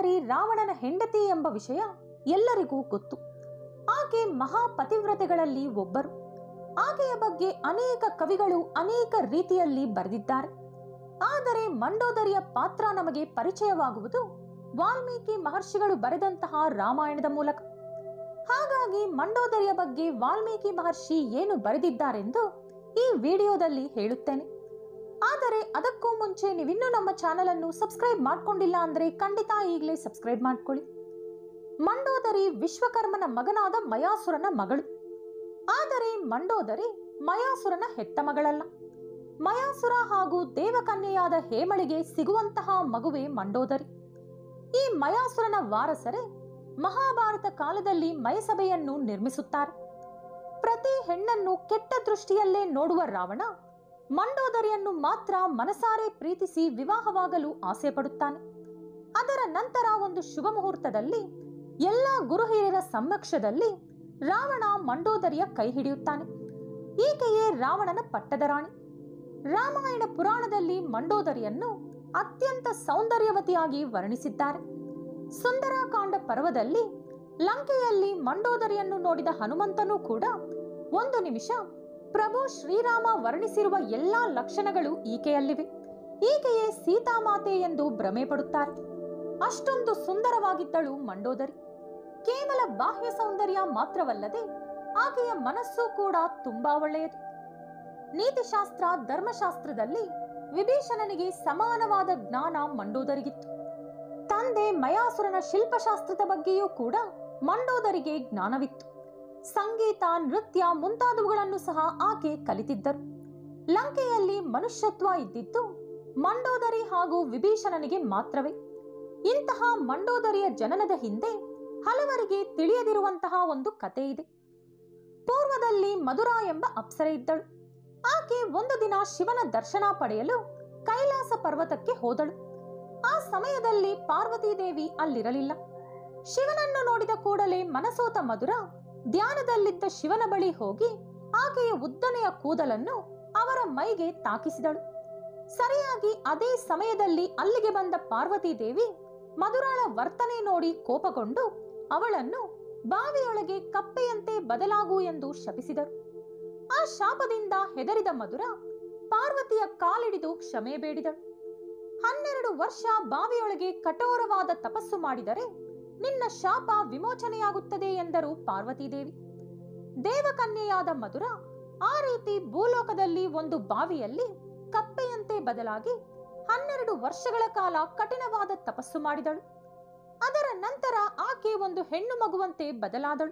ಮಂಡೋದರಿ ರಾವಣನ ಹೆಂಡತಿ ಎಂಬ ವಿಷಯ ಎಲ್ಲರಿಗೂ ಗೊತ್ತು ಆಕೆ ಮಹಾಪತಿವ್ರತೆಗಳಲ್ಲಿ ಒಬ್ಬರು ಆಕೆಯ ಬಗ್ಗೆ ಅನೇಕ ಕವಿಗಳು ಅನೇಕ ರೀತಿಯಲ್ಲಿ ಬರೆದಿದ್ದಾರೆ ಆದರೆ ಮಂಡೋದರಿಯ ಪಾತ್ರ ನಮಗೆ ಪರಿಚಯವಾಗುವುದು ವಾಲ್ಮೀಕಿ ಮಹರ್ಷಿಗಳು ಬರೆದಂತಹ ರಾಮಾಯಣದ ಮೂಲಕ ಹಾಗಾಗಿ ಮಂಡೋದರಿಯ ಬಗ್ಗೆ ವಾಲ್ಮೀಕಿ ಮಹರ್ಷಿ ಏನು ಬರೆದಿದ್ದಾರೆಂದು ಈ ವಿಡಿಯೋದಲ್ಲಿ ಹೇಳುತ್ತೇನೆ ಆದರೆ ಅದಕ್ಕೂ ಮುಂಚೆ ನೀವಿನ್ನೂ ನಮ್ಮ ಚಾನಲ್ ಅನ್ನು ಸಬ್ಸ್ಕ್ರೈಬ್ ಮಾಡ್ಕೊಂಡಿಲ್ಲ ಅಂದ್ರೆ ಖಂಡಿತ ಈಗಲೇ ಸಬ್ಸ್ಕ್ರೈಬ್ ಮಾಡ್ಕೊಳ್ಳಿ ಮಂಡೋದರಿ ವಿಶ್ವಕರ್ಮನ ಮಗನಾದ ಮಯಾಸುರನ ಮಗಳು ಆದರೆ ಮಂಡೋದರಿ ಮಯಾಸುರನ ಹೆತ್ತ ಮಗಳಲ್ಲ ಮಯಾಸುರ ಹಾಗೂ ದೇವಕನ್ಯೆಯಾದ ಹೇಮಳಿಗೆ ಸಿಗುವಂತಹ ಮಗುವೆ ಮಂಡೋದರಿ ಈ ಮಯಾಸುರನ ವಾರಸರೇ ಮಹಾಭಾರತ ಕಾಲದಲ್ಲಿ ಮಯಸಭೆಯನ್ನು ನಿರ್ಮಿಸುತ್ತಾರೆ ಪ್ರತಿ ಹೆಣ್ಣನ್ನು ಕೆಟ್ಟ ದೃಷ್ಟಿಯಲ್ಲೇ ನೋಡುವ ರಾವಣ ಮಂಡೋದರಿಯನ್ನು ಮಾತ್ರ ಮನಸಾರೆ ಪ್ರೀತಿಸಿ ವಿವಾಹವಾಗಲು ಆಸೆ ಪಡುತ್ತಾನೆ ಅದರ ನಂತರ ಒಂದು ಶುಭ ಮುಹೂರ್ತದಲ್ಲಿ ಎಲ್ಲ ಗುರು ಹಿರಿಯರ ಸಮಕ್ಷದಲ್ಲಿ ರಾವಣ ಮಂಡೋದರಿಯ ಕೈ ಹಿಡಿಯುತ್ತಾನೆ ಈಕೆಯೇ ರಾವಣನ ಪಟ್ಟದ ರಾಣಿ ರಾಮಾಯಣ ಪುರಾಣದಲ್ಲಿ ಮಂಡೋದರಿಯನ್ನು ಅತ್ಯಂತ ಸೌಂದರ್ಯವತಿಯಾಗಿ ವರ್ಣಿಸಿದ್ದಾರೆ ಸುಂದರಾಕಾಂಡ ಪರ್ವದಲ್ಲಿ ಲಂಕೆಯಲ್ಲಿ ಮಂಡೋದರಿಯನ್ನು ನೋಡಿದ ಹನುಮಂತನೂ ಕೂಡ ಒಂದು ನಿಮಿಷ ಪ್ರಭು ಶ್ರೀರಾಮ ವರ್ಣಿಸಿರುವ ಎಲ್ಲಾ ಲಕ್ಷಣಗಳು ಈಕೆಯಲ್ಲಿವೆ ಈಕೆಯೇ ಸೀತಾಮಾತೆ ಎಂದು ಭ್ರಮೆ ಪಡುತ್ತಾರೆ ಅಷ್ಟೊಂದು ಸುಂದರವಾಗಿದ್ದಳು ಮಂಡೋದರಿ ಕೇವಲ ಬಾಹ್ಯ ಸೌಂದರ್ಯ ಮಾತ್ರವಲ್ಲದೆ ಆಕೆಯ ಮನಸ್ಸು ಕೂಡ ತುಂಬಾ ಒಳ್ಳೆಯದು ನೀತಿಶಾಸ್ತ್ರ ಧರ್ಮಶಾಸ್ತ್ರದಲ್ಲಿ ವಿಭೀಷಣನಿಗೆ ಸಮಾನವಾದ ಜ್ಞಾನ ಮಂಡೋದರಿಗಿತ್ತು ತಂದೆ ಮಯಾಸುರನ ಶಿಲ್ಪಶಾಸ್ತ್ರದ ಬಗ್ಗೆಯೂ ಕೂಡ ಮಂಡೋದರಿಗೆ ಜ್ಞಾನವಿತ್ತು ಸಂಗೀತ ನೃತ್ಯ ಮುಂತಾದವುಗಳನ್ನು ಸಹ ಆಕೆ ಕಲಿತಿದ್ದರು ಲಂಕೆಯಲ್ಲಿ ಮನುಷ್ಯತ್ವ ಇದ್ದಿದ್ದು ಮಂಡೋದರಿ ಹಾಗೂ ವಿಭೀಷಣನಿಗೆ ಮಾತ್ರವೇ ಇಂತಹ ಮಂಡೋದರಿಯ ಜನನದ ಹಿಂದೆ ಹಲವರಿಗೆ ತಿಳಿಯದಿರುವಂತಹ ಒಂದು ಕತೆ ಇದೆ ಪೂರ್ವದಲ್ಲಿ ಮಧುರಾ ಎಂಬ ಅಪ್ಸರೆ ಇದ್ದಳು ಆಕೆ ಒಂದು ದಿನ ಶಿವನ ದರ್ಶನ ಪಡೆಯಲು ಕೈಲಾಸ ಪರ್ವತಕ್ಕೆ ಹೋದಳು ಆ ಸಮಯದಲ್ಲಿ ಪಾರ್ವತಿ ದೇವಿ ಅಲ್ಲಿರಲಿಲ್ಲ ಶಿವನನ್ನು ನೋಡಿದ ಕೂಡಲೇ ಮನಸೋತ ಮಧುರ ಧ್ಯಾನದಲ್ಲಿದ್ದ ಶಿವನ ಬಳಿ ಹೋಗಿ ಆಕೆಯ ಉದ್ದನೆಯ ಕೂದಲನ್ನು ಅವರ ಮೈಗೆ ತಾಕಿಸಿದಳು ಸರಿಯಾಗಿ ಅದೇ ಸಮಯದಲ್ಲಿ ಅಲ್ಲಿಗೆ ಬಂದ ಪಾರ್ವತಿ ದೇವಿ ಮಧುರಾಳ ವರ್ತನೆ ನೋಡಿ ಕೋಪಗೊಂಡು ಅವಳನ್ನು ಬಾವಿಯೊಳಗೆ ಕಪ್ಪೆಯಂತೆ ಬದಲಾಗು ಎಂದು ಶಪಿಸಿದರು ಆ ಶಾಪದಿಂದ ಹೆದರಿದ ಮಧುರ ಪಾರ್ವತಿಯ ಕಾಲಿಡಿದು ಕ್ಷಮೆ ಬೇಡಿದಳು ಹನ್ನೆರಡು ವರ್ಷ ಬಾವಿಯೊಳಗೆ ಕಠೋರವಾದ ತಪಸ್ಸು ಮಾಡಿದರೆ ನಿನ್ನ ಶಾಪ ವಿಮೋಚನೆಯಾಗುತ್ತದೆ ಎಂದರು ಪಾರ್ವತೀದೇವಿ ದೇವಕನ್ಯೆಯಾದ ಮಧುರ ಆ ರೀತಿ ಭೂಲೋಕದಲ್ಲಿ ಒಂದು ಬಾವಿಯಲ್ಲಿ ಕಪ್ಪೆಯಂತೆ ಬದಲಾಗಿ ಹನ್ನೆರಡು ವರ್ಷಗಳ ಕಾಲ ಕಠಿಣವಾದ ತಪಸ್ಸು ಮಾಡಿದಳು ಅದರ ನಂತರ ಆಕೆ ಒಂದು ಹೆಣ್ಣು ಮಗುವಂತೆ ಬದಲಾದಳು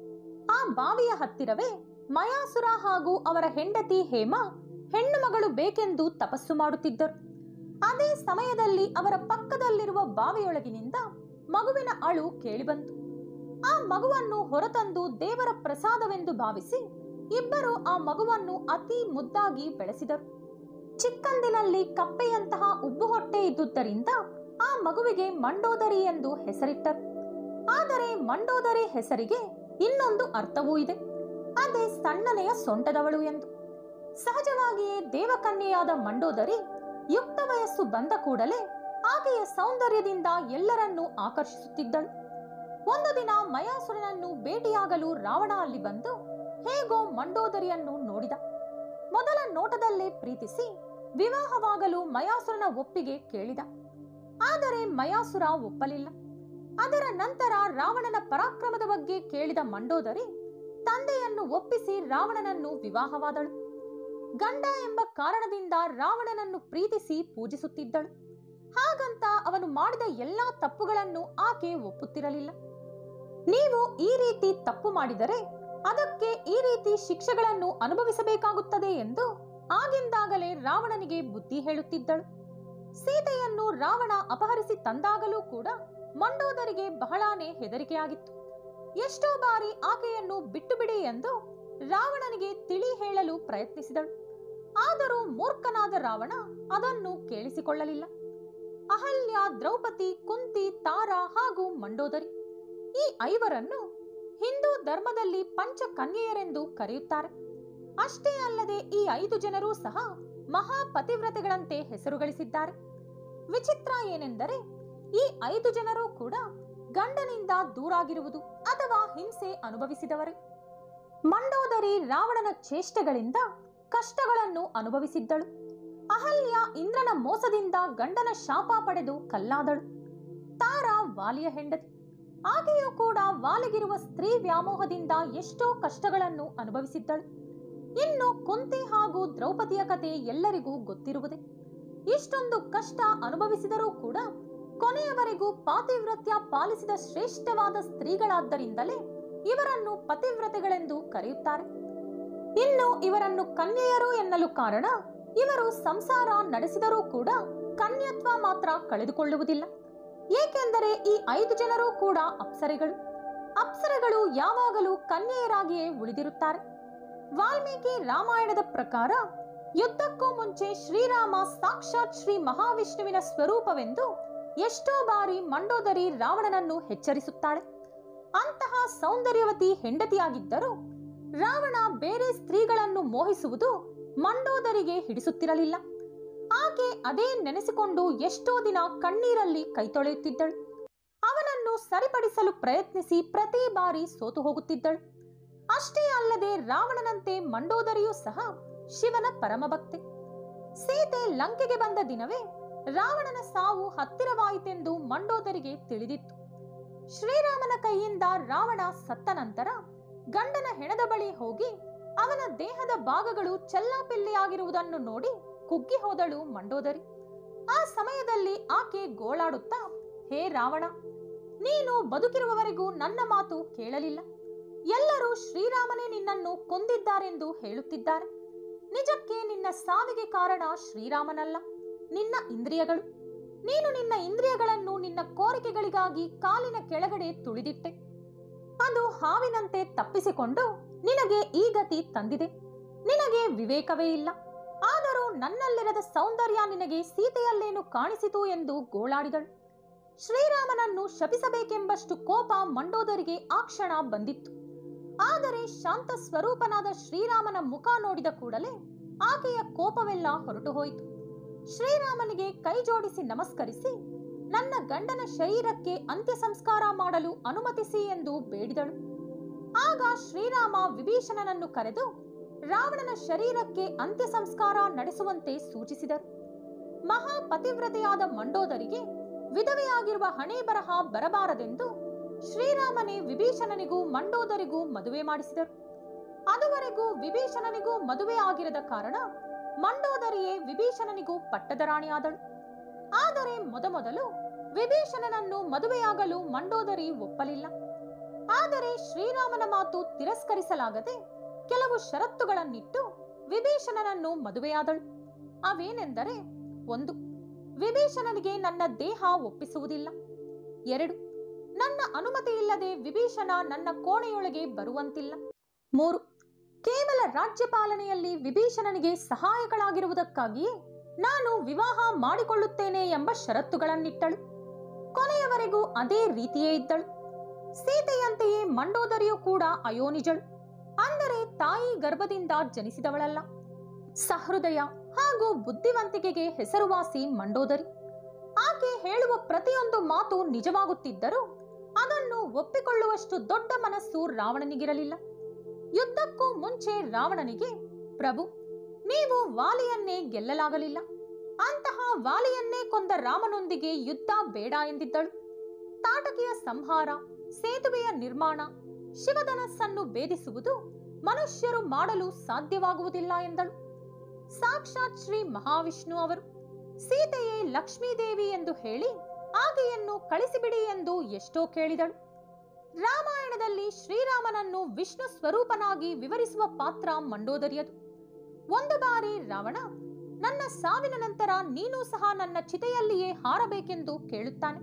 ಆ ಬಾವಿಯ ಹತ್ತಿರವೇ ಮಯಾಸುರ ಹಾಗೂ ಅವರ ಹೆಂಡತಿ ಹೇಮ ಹೆಣ್ಣು ಮಗಳು ಬೇಕೆಂದು ತಪಸ್ಸು ಮಾಡುತ್ತಿದ್ದರು ಅದೇ ಸಮಯದಲ್ಲಿ ಅವರ ಪಕ್ಕದಲ್ಲಿರುವ ಬಾವಿಯೊಳಗಿನಿಂದ ಮಗುವಿನ ಅಳು ಕೇಳಿಬಂತು ಆ ಮಗುವನ್ನು ಹೊರತಂದು ದೇವರ ಪ್ರಸಾದವೆಂದು ಭಾವಿಸಿ ಇಬ್ಬರು ಆ ಮಗುವನ್ನು ಅತಿ ಮುದ್ದಾಗಿ ಬೆಳೆಸಿದರು ಚಿಕ್ಕಂದಿನಲ್ಲಿ ಕಪ್ಪೆಯಂತಹ ಉಬ್ಬು ಹೊಟ್ಟೆ ಇದ್ದುದರಿಂದ ಆ ಮಗುವಿಗೆ ಮಂಡೋದರಿ ಎಂದು ಹೆಸರಿಟ್ಟರು ಆದರೆ ಮಂಡೋದರಿ ಹೆಸರಿಗೆ ಇನ್ನೊಂದು ಅರ್ಥವೂ ಇದೆ ಅದೇ ಸಣ್ಣನೆಯ ಸೊಂಟದವಳು ಎಂದು ಸಹಜವಾಗಿಯೇ ದೇವಕನ್ಯೆಯಾದ ಮಂಡೋದರಿ ಯುಕ್ತ ವಯಸ್ಸು ಬಂದ ಕೂಡಲೇ ಆಕೆಯ ಸೌಂದರ್ಯದಿಂದ ಎಲ್ಲರನ್ನೂ ಆಕರ್ಷಿಸುತ್ತಿದ್ದಳು ಒಂದು ದಿನ ಮಯಾಸುರನನ್ನು ಭೇಟಿಯಾಗಲು ರಾವಣ ಅಲ್ಲಿ ಬಂದು ಹೇಗೋ ಮಂಡೋದರಿಯನ್ನು ನೋಡಿದ ಮೊದಲ ನೋಟದಲ್ಲೇ ಪ್ರೀತಿಸಿ ವಿವಾಹವಾಗಲು ಮಯಾಸುರನ ಒಪ್ಪಿಗೆ ಕೇಳಿದ ಆದರೆ ಮಯಾಸುರ ಒಪ್ಪಲಿಲ್ಲ ಅದರ ನಂತರ ರಾವಣನ ಪರಾಕ್ರಮದ ಬಗ್ಗೆ ಕೇಳಿದ ಮಂಡೋದರಿ ತಂದೆಯನ್ನು ಒಪ್ಪಿಸಿ ರಾವಣನನ್ನು ವಿವಾಹವಾದಳು ಗಂಡ ಎಂಬ ಕಾರಣದಿಂದ ರಾವಣನನ್ನು ಪ್ರೀತಿಸಿ ಪೂಜಿಸುತ್ತಿದ್ದಳು ಹಾಗಂತ ಅವನು ಮಾಡಿದ ಎಲ್ಲಾ ತಪ್ಪುಗಳನ್ನು ಆಕೆ ಒಪ್ಪುತ್ತಿರಲಿಲ್ಲ ನೀವು ಈ ರೀತಿ ತಪ್ಪು ಮಾಡಿದರೆ ಅದಕ್ಕೆ ಈ ರೀತಿ ಶಿಕ್ಷೆಗಳನ್ನು ಅನುಭವಿಸಬೇಕಾಗುತ್ತದೆ ಎಂದು ಆಗಿಂದಾಗಲೇ ರಾವಣನಿಗೆ ಬುದ್ಧಿ ಹೇಳುತ್ತಿದ್ದಳು ಸೀತೆಯನ್ನು ರಾವಣ ಅಪಹರಿಸಿ ತಂದಾಗಲೂ ಕೂಡ ಮಂಡೋದರಿಗೆ ಬಹಳಾನೇ ಹೆದರಿಕೆಯಾಗಿತ್ತು ಎಷ್ಟೋ ಬಾರಿ ಆಕೆಯನ್ನು ಬಿಟ್ಟು ಬಿಡಿ ಎಂದು ರಾವಣನಿಗೆ ತಿಳಿ ಹೇಳಲು ಪ್ರಯತ್ನಿಸಿದಳು ಆದರೂ ಮೂರ್ಖನಾದ ರಾವಣ ಅದನ್ನು ಕೇಳಿಸಿಕೊಳ್ಳಲಿಲ್ಲ ಅಹಲ್ಯ ದ್ರೌಪದಿ ಕುಂತಿ ತಾರಾ ಹಾಗೂ ಮಂಡೋದರಿ ಈ ಐವರನ್ನು ಹಿಂದೂ ಧರ್ಮದಲ್ಲಿ ಪಂಚ ಕನ್ಯೆಯರೆಂದು ಕರೆಯುತ್ತಾರೆ ಅಷ್ಟೇ ಅಲ್ಲದೆ ಈ ಐದು ಜನರೂ ಸಹ ಮಹಾಪತಿವ್ರತೆಗಳಂತೆ ಹೆಸರು ಗಳಿಸಿದ್ದಾರೆ ವಿಚಿತ್ರ ಏನೆಂದರೆ ಈ ಐದು ಜನರು ಕೂಡ ಗಂಡನಿಂದ ದೂರಾಗಿರುವುದು ಅಥವಾ ಹಿಂಸೆ ಅನುಭವಿಸಿದವರೇ ಮಂಡೋದರಿ ರಾವಣನ ಚೇಷ್ಟೆಗಳಿಂದ ಕಷ್ಟಗಳನ್ನು ಅನುಭವಿಸಿದ್ದಳು ಅಹಲ್ಯ ಇಂದ್ರನ ಮೋಸದಿಂದ ಗಂಡನ ಶಾಪ ಪಡೆದು ಕಲ್ಲಾದಳು ತಾರಾ ವಾಲಿಯ ಹೆಂಡತಿ ಆಕೆಯೂ ಕೂಡ ವಾಲಿಗಿರುವ ಸ್ತ್ರೀ ವ್ಯಾಮೋಹದಿಂದ ಎಷ್ಟೋ ಕಷ್ಟಗಳನ್ನು ಅನುಭವಿಸಿದ್ದಳು ಇನ್ನು ಕುಂತಿ ಹಾಗೂ ದ್ರೌಪದಿಯ ಕತೆ ಎಲ್ಲರಿಗೂ ಗೊತ್ತಿರುವುದೇ ಇಷ್ಟೊಂದು ಕಷ್ಟ ಅನುಭವಿಸಿದರೂ ಕೂಡ ಕೊನೆಯವರೆಗೂ ಪಾತಿವ್ರತ್ಯ ಪಾಲಿಸಿದ ಶ್ರೇಷ್ಠವಾದ ಸ್ತ್ರೀಗಳಾದ್ದರಿಂದಲೇ ಇವರನ್ನು ಪತಿವ್ರತೆಗಳೆಂದು ಕರೆಯುತ್ತಾರೆ ಇನ್ನು ಇವರನ್ನು ಕನ್ಯೆಯರು ಎನ್ನಲು ಕಾರಣ ಇವರು ಸಂಸಾರ ನಡೆಸಿದರೂ ಕೂಡ ಕನ್ಯತ್ವ ಮಾತ್ರ ಕಳೆದುಕೊಳ್ಳುವುದಿಲ್ಲ ಏಕೆಂದರೆ ಈ ಐದು ಜನರು ಕೂಡ ಅಪ್ಸರೆಗಳು ಅಪ್ಸರೆಗಳು ಯಾವಾಗಲೂ ಕನ್ಯೆಯರಾಗಿಯೇ ಉಳಿದಿರುತ್ತಾರೆ ವಾಲ್ಮೀಕಿ ರಾಮಾಯಣದ ಪ್ರಕಾರ ಯುದ್ಧಕ್ಕೂ ಮುಂಚೆ ಶ್ರೀರಾಮ ಸಾಕ್ಷಾತ್ ಶ್ರೀ ಮಹಾವಿಷ್ಣುವಿನ ಸ್ವರೂಪವೆಂದು ಎಷ್ಟೋ ಬಾರಿ ಮಂಡೋದರಿ ರಾವಣನನ್ನು ಎಚ್ಚರಿಸುತ್ತಾಳೆ ಅಂತಹ ಸೌಂದರ್ಯವತಿ ಹೆಂಡತಿಯಾಗಿದ್ದರೂ ರಾವಣ ಬೇರೆ ಸ್ತ್ರೀಗಳನ್ನು ಮೋಹಿಸುವುದು ಮಂಡೋದರಿಗೆ ಹಿಡಿಸುತ್ತಿರಲಿಲ್ಲ ಆಕೆ ಅದೇ ನೆನೆಸಿಕೊಂಡು ಎಷ್ಟೋ ದಿನ ಕಣ್ಣೀರಲ್ಲಿ ಕೈತೊಳೆಯುತ್ತಿದ್ದಳು ಅವನನ್ನು ಸರಿಪಡಿಸಲು ಪ್ರಯತ್ನಿಸಿ ಪ್ರತಿ ಬಾರಿ ಸೋತು ಹೋಗುತ್ತಿದ್ದಳು ಅಷ್ಟೇ ಅಲ್ಲದೆ ರಾವಣನಂತೆ ಮಂಡೋದರಿಯೂ ಸಹ ಶಿವನ ಪರಮಭಕ್ತೆ ಸೀತೆ ಲಂಕೆಗೆ ಬಂದ ದಿನವೇ ರಾವಣನ ಸಾವು ಹತ್ತಿರವಾಯಿತೆಂದು ಮಂಡೋದರಿಗೆ ತಿಳಿದಿತ್ತು ಶ್ರೀರಾಮನ ಕೈಯಿಂದ ರಾವಣ ಸತ್ತ ನಂತರ ಗಂಡನ ಹೆಣದ ಬಳಿ ಹೋಗಿ ಅವನ ದೇಹದ ಭಾಗಗಳು ಚೆಲ್ಲಾಪಿಲ್ಲಿಯಾಗಿರುವುದನ್ನು ನೋಡಿ ಕುಗ್ಗಿ ಹೋದಳು ಮಂಡೋದರಿ ಆ ಸಮಯದಲ್ಲಿ ಆಕೆ ಗೋಳಾಡುತ್ತಾ ಹೇ ರಾವಣ ನೀನು ಬದುಕಿರುವವರೆಗೂ ನನ್ನ ಮಾತು ಕೇಳಲಿಲ್ಲ ಎಲ್ಲರೂ ಶ್ರೀರಾಮನೇ ನಿನ್ನನ್ನು ಕೊಂದಿದ್ದಾರೆಂದು ಹೇಳುತ್ತಿದ್ದಾರೆ ನಿಜಕ್ಕೆ ನಿನ್ನ ಸಾವಿಗೆ ಕಾರಣ ಶ್ರೀರಾಮನಲ್ಲ ನಿನ್ನ ಇಂದ್ರಿಯಗಳು ನೀನು ನಿನ್ನ ಇಂದ್ರಿಯಗಳನ್ನು ನಿನ್ನ ಕೋರಿಕೆಗಳಿಗಾಗಿ ಕಾಲಿನ ಕೆಳಗಡೆ ತುಳಿದಿಟ್ಟೆ ಅದು ಹಾವಿನಂತೆ ತಪ್ಪಿಸಿಕೊಂಡು ನಿನಗೆ ಈ ಗತಿ ತಂದಿದೆ ನಿನಗೆ ವಿವೇಕವೇ ಇಲ್ಲ ಆದರೂ ನನ್ನಲ್ಲಿರದ ಸೌಂದರ್ಯ ನಿನಗೆ ಸೀತೆಯಲ್ಲೇನು ಕಾಣಿಸಿತು ಎಂದು ಗೋಳಾಡಿದಳು ಶ್ರೀರಾಮನನ್ನು ಶಪಿಸಬೇಕೆಂಬಷ್ಟು ಕೋಪ ಮಂಡೋದರಿಗೆ ಆ ಕ್ಷಣ ಬಂದಿತ್ತು ಆದರೆ ಶಾಂತ ಸ್ವರೂಪನಾದ ಶ್ರೀರಾಮನ ಮುಖ ನೋಡಿದ ಕೂಡಲೇ ಆಕೆಯ ಕೋಪವೆಲ್ಲ ಹೊರಟು ಹೋಯಿತು ಶ್ರೀರಾಮನಿಗೆ ಕೈ ಜೋಡಿಸಿ ನಮಸ್ಕರಿಸಿ ನನ್ನ ಗಂಡನ ಶರೀರಕ್ಕೆ ಅಂತ್ಯ ಸಂಸ್ಕಾರ ಮಾಡಲು ಅನುಮತಿಸಿ ಎಂದು ಬೇಡಿದಳು ಆಗ ಶ್ರೀರಾಮ ವಿಭೀಷಣನನ್ನು ಕರೆದು ರಾವಣನ ಶರೀರಕ್ಕೆ ಅಂತ್ಯ ಸಂಸ್ಕಾರ ನಡೆಸುವಂತೆ ಸೂಚಿಸಿದರು ಮಹಾಪತಿವ್ರತೆಯಾದ ಮಂಡೋದರಿಗೆ ವಿಧವೆಯಾಗಿರುವ ಹಣೆ ಬರಹ ಬರಬಾರದೆಂದು ಶ್ರೀರಾಮನೇ ವಿಭೀಷಣನಿಗೂ ಮಂಡೋದರಿಗೂ ಮದುವೆ ಮಾಡಿಸಿದರು ಅದುವರೆಗೂ ವಿಭೀಷಣನಿಗೂ ಮದುವೆ ಆಗಿರದ ಕಾರಣ ಮಂಡೋದರಿಯೇ ವಿಭೀಷಣನಿಗೂ ಪಟ್ಟದ ರಾಣಿಯಾದಳು ಆದರೆ ಮೊದಮೊದಲು ವಿಭೀಷಣನನ್ನು ಮದುವೆಯಾಗಲು ಮಂಡೋದರಿ ಒಪ್ಪಲಿಲ್ಲ ಆದರೆ ಶ್ರೀರಾಮನ ಮಾತು ತಿರಸ್ಕರಿಸಲಾಗದೆ ಕೆಲವು ಷರತ್ತುಗಳನ್ನಿಟ್ಟು ವಿಭೀಷಣನನ್ನು ಮದುವೆಯಾದಳು ಅವೇನೆಂದರೆ ಒಂದು ವಿಭೀಷಣನಿಗೆ ನನ್ನ ದೇಹ ಒಪ್ಪಿಸುವುದಿಲ್ಲ ಎರಡು ನನ್ನ ಅನುಮತಿ ಇಲ್ಲದೆ ವಿಭೀಷಣ ನನ್ನ ಕೋಣೆಯೊಳಗೆ ಬರುವಂತಿಲ್ಲ ಮೂರು ಕೇವಲ ರಾಜ್ಯ ಪಾಲನೆಯಲ್ಲಿ ವಿಭೀಷಣನಿಗೆ ಸಹಾಯಕಳಾಗಿರುವುದಕ್ಕಾಗಿಯೇ ನಾನು ವಿವಾಹ ಮಾಡಿಕೊಳ್ಳುತ್ತೇನೆ ಎಂಬ ಷರತ್ತುಗಳನ್ನಿಟ್ಟಳು ಕೊನೆಯವರೆಗೂ ಅದೇ ರೀತಿಯೇ ಇದ್ದಳು ಸೀತೆಯಂತೆಯೇ ಮಂಡೋದರಿಯೂ ಕೂಡ ಅಯೋನಿಜಳು ಅಂದರೆ ತಾಯಿ ಗರ್ಭದಿಂದ ಜನಿಸಿದವಳಲ್ಲ ಸಹೃದಯ ಹಾಗೂ ಬುದ್ಧಿವಂತಿಕೆಗೆ ಹೆಸರುವಾಸಿ ಮಂಡೋದರಿ ಆಕೆ ಹೇಳುವ ಪ್ರತಿಯೊಂದು ಮಾತು ನಿಜವಾಗುತ್ತಿದ್ದರೂ ಅದನ್ನು ಒಪ್ಪಿಕೊಳ್ಳುವಷ್ಟು ದೊಡ್ಡ ಮನಸ್ಸು ರಾವಣನಿಗಿರಲಿಲ್ಲ ಯುದ್ಧಕ್ಕೂ ಮುಂಚೆ ರಾವಣನಿಗೆ ಪ್ರಭು ನೀವು ವಾಲಿಯನ್ನೇ ಗೆಲ್ಲಲಾಗಲಿಲ್ಲ ಅಂತಹ ವಾಲಿಯನ್ನೇ ಕೊಂದ ರಾಮನೊಂದಿಗೆ ಯುದ್ಧ ಬೇಡ ಎಂದಿದ್ದಳು ತಾಟಕಿಯ ಸಂಹಾರ ಸೇತುವೆಯ ನಿರ್ಮಾಣ ಶಿವಧನಸ್ಸನ್ನು ಭೇದಿಸುವುದು ಮನುಷ್ಯರು ಮಾಡಲು ಸಾಧ್ಯವಾಗುವುದಿಲ್ಲ ಎಂದಳು ಸಾಕ್ಷಾತ್ ಶ್ರೀ ಮಹಾವಿಷ್ಣು ಅವರು ಸೀತೆಯೇ ಲಕ್ಷ್ಮೀದೇವಿ ಎಂದು ಹೇಳಿ ಆಕೆಯನ್ನು ಕಳಿಸಿಬಿಡಿ ಎಂದು ಎಷ್ಟೋ ಕೇಳಿದಳು ರಾಮಾಯಣದಲ್ಲಿ ಶ್ರೀರಾಮನನ್ನು ವಿಷ್ಣು ಸ್ವರೂಪನಾಗಿ ವಿವರಿಸುವ ಪಾತ್ರ ಮಂಡೋದರಿಯದು ಒಂದು ಬಾರಿ ರಾವಣ ನನ್ನ ಸಾವಿನ ನಂತರ ನೀನು ಸಹ ನನ್ನ ಚಿತೆಯಲ್ಲಿಯೇ ಹಾರಬೇಕೆಂದು ಕೇಳುತ್ತಾನೆ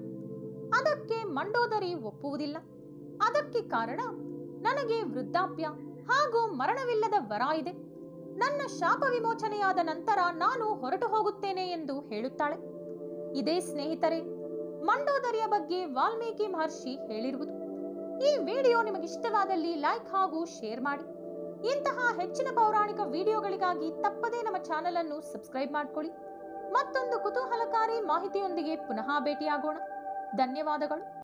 ಅದಕ್ಕೆ ಮಂಡೋದರಿ ಒಪ್ಪುವುದಿಲ್ಲ ಅದಕ್ಕೆ ಕಾರಣ ನನಗೆ ವೃದ್ಧಾಪ್ಯ ಹಾಗೂ ಮರಣವಿಲ್ಲದ ವರ ಇದೆ ನನ್ನ ಶಾಪ ವಿಮೋಚನೆಯಾದ ನಂತರ ನಾನು ಹೊರಟು ಹೋಗುತ್ತೇನೆ ಎಂದು ಹೇಳುತ್ತಾಳೆ ಇದೇ ಸ್ನೇಹಿತರೆ ಮಂಡೋದರಿಯ ಬಗ್ಗೆ ವಾಲ್ಮೀಕಿ ಮಹರ್ಷಿ ಹೇಳಿರುವುದು ಈ ವಿಡಿಯೋ ನಿಮಗಿಷ್ಟವಾದಲ್ಲಿ ಲೈಕ್ ಹಾಗೂ ಶೇರ್ ಮಾಡಿ ಇಂತಹ ಹೆಚ್ಚಿನ ಪೌರಾಣಿಕ ವಿಡಿಯೋಗಳಿಗಾಗಿ ತಪ್ಪದೇ ನಮ್ಮ ಚಾನೆಲ್ ಅನ್ನು ಸಬ್ಸ್ಕ್ರೈಬ್ ಮಾಡಿಕೊಳ್ಳಿ ಮತ್ತೊಂದು ಕುತೂಹಲಕಾರಿ ಮಾಹಿತಿಯೊಂದಿಗೆ ಪುನಃ ಭೇಟಿಯಾಗೋಣ ಧನ್ಯವಾದಗಳು